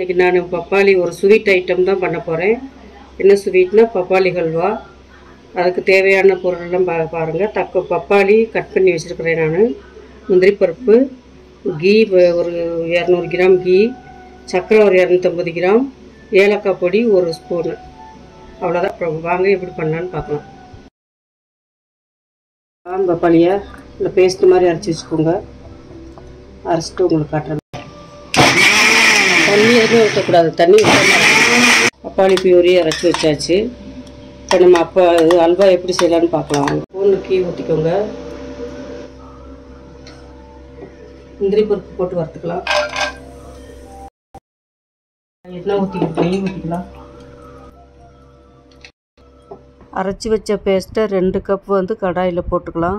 இன்றைக்கி நான் பப்பாளி ஒரு ஸ்வீட் ஐட்டம் தான் பண்ண போகிறேன் என்ன ஸ்வீட்னா பப்பாளி ஹல்வா அதுக்கு தேவையான பொருளெல்லாம் பா பாருங்கள் தக்க பப்பாளி கட் பண்ணி வச்சுருக்கிறேன் நான் முந்திரி பருப்பு கீ வ- ஒரு இரநூறு கிராம் கீ சர்க்கரை ஒரு இரநூத்தம்பது கிராம் ஏலக்காய் பொடி ஒரு ஸ்பூனு அவ்வளோதான் அப்புறம் வாங்க எப்படி பண்ணலான்னு பார்க்கலாம் ஆம் பப்பாளியை இந்த பேஸ்ட் மாதிரி அரைச்சி வச்சுக்கோங்க அரைச்சிட்டு உங்களுக்கு காட்டுறேன் தண்ணி எதுவும் ஊற்றக்கூடாது தண்ணி ஊற்றாம பப்பாளி பியூரி அரைச்சி வச்சாச்சு இப்போ நம்ம அப்போ இது அல்வா எப்படி செய்யலாம்னு பார்க்கலாம் ஸ்பூனு கீ ஊற்றிக்கோங்க முந்திரி பருப்பு போட்டு வறுத்துக்கலாம் எண்ணெய் ஊற்றிக்கலாம் நெய் ஊற்றிக்கலாம் அரைச்சி வச்ச பேஸ்ட்டை ரெண்டு கப் வந்து கடாயில் போட்டுக்கலாம்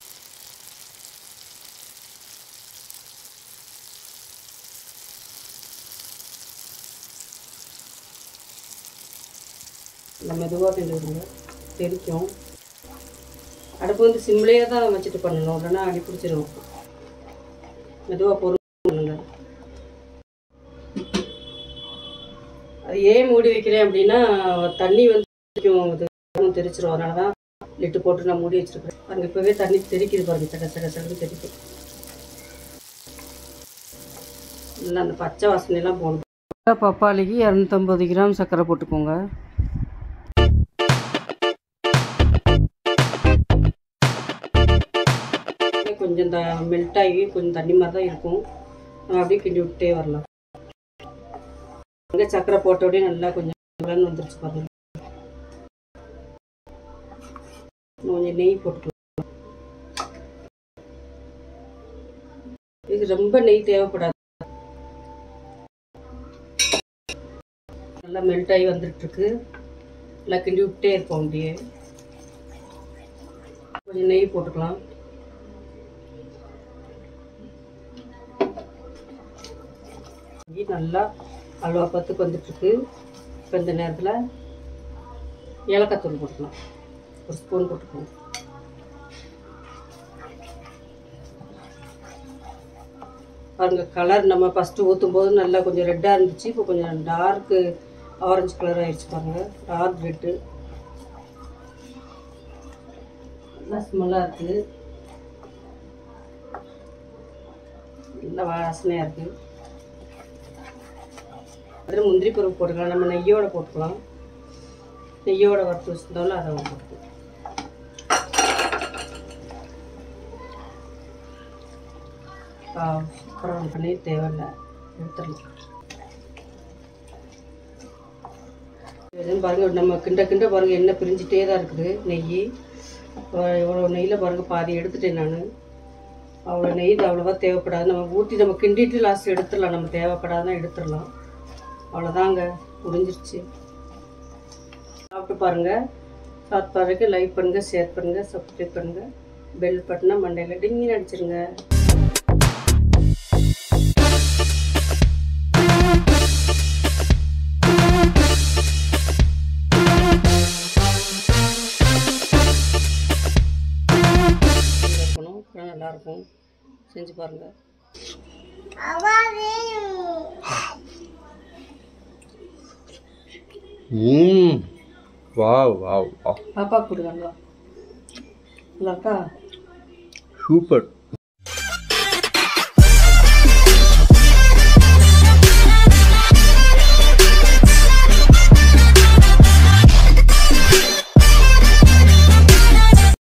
நம்ம மெதுவாக கிண்டி விடுங்க தெரிக்கும் அடுப்பு வந்து சிம்லேயே தான் வச்சுட்டு பண்ணணும் இல்லைன்னா அடி பிடிச்சிரும் மெதுவாக பொறுமை பண்ணுங்க அது ஏன் மூடி வைக்கிறேன் அப்படின்னா தண்ணி வந்து தெரிக்கும் இது அதுவும் தெரிச்சிரும் அதனால தான் லிட்டு போட்டு நான் மூடி வச்சிருக்கிறேன் பாருங்க இப்போவே தண்ணி தெரிக்குது பாருங்க சக்க சக்க சக்கன்னு தெரிக்கும் இல்லை அந்த பச்சை வாசனையெல்லாம் போகணும் பப்பாளிக்கு இரநூத்தம்பது கிராம் சர்க்கரை போட்டுக்கோங்க கொஞ்சம் த மெல்ட் ஆகி கொஞ்சம் தண்ணி மாதிரி தான் இருக்கும் நம்ம அப்படியே கிண்டி விட்டே வரலாம் அங்கே சக்கரை போட்ட உடனே நல்லா கொஞ்சம் கலன்னு வந்துருச்சு பாருங்க கொஞ்சம் நெய் போட்டுக்கலாம் இதுக்கு ரொம்ப நெய் தேவைப்படாது நல்லா மெல்ட் ஆகி வந்துட்டு இருக்கு நல்லா கிண்டி விட்டே இருப்போம் அப்படியே கொஞ்சம் நெய் போட்டுக்கலாம் நெய் நல்லா அல்வா பத்துக்கு வந்துட்டுருக்கு இப்போ இந்த நேரத்தில் ஏலக்காய் தூள் போட்டுக்கலாம் ஒரு ஸ்பூன் போட்டுக்கலாம் பாருங்க கலர் நம்ம ஃபஸ்ட்டு ஊற்றும் போது நல்லா கொஞ்சம் ரெட்டாக இருந்துச்சு இப்போ கொஞ்சம் டார்க்கு ஆரஞ்சு கலர் ஆயிடுச்சு பாருங்க டார்க் ரெட்டு நல்லா ஸ்மெல்லாக இருக்குது நல்ல வாசனையாக இருக்குது அதில் முந்திரி பருப்பு போட்டுக்கலாம் நம்ம நெய்யோட போட்டுக்கலாம் நெய்யோட வறுத்து வச்சுருந்தாலும் அதை போட்டுக்கலாம் அப்புறம் பன்னீர் தேவையில்லை எடுத்துடலாம் எதுவும் பாருங்க நம்ம கிண்ட கிண்ட பாருங்க எண்ணெய் பிரிஞ்சிட்டே தான் இருக்குது நெய் இவ்வளோ நெய்யில் பாருங்க பாதி எடுத்துட்டேன் நான் அவ்வளோ நெய் இது அவ்வளோவா தேவைப்படாது நம்ம ஊற்றி நம்ம கிண்டிட்டு லாஸ்ட் எடுத்துடலாம் நம்ம தேவைப்படாதான் எடுத்துடலாம் அவ்வளோதாங்க முடிஞ்சிருச்சு சாப்பிட்டு பாருங்கள் சாப்பிட்டு பாருங்க லைக் பண்ணுங்கள் ஷேர் பண்ணுங்கள் சப்ஸ்கிரைப் பண்ணுங்கள் பெல் பட்டனை மண்டையில் டிங்கின்னு அடிச்சிருங்க இருக்கணும் அப்புறம் நல்லாயிருக்கும் செஞ்சு பாருங்கள் ம் வாவ் வாவ் வாவ் பாப்பா கொடுங்க நல்லா இருக்கா சூப்பர்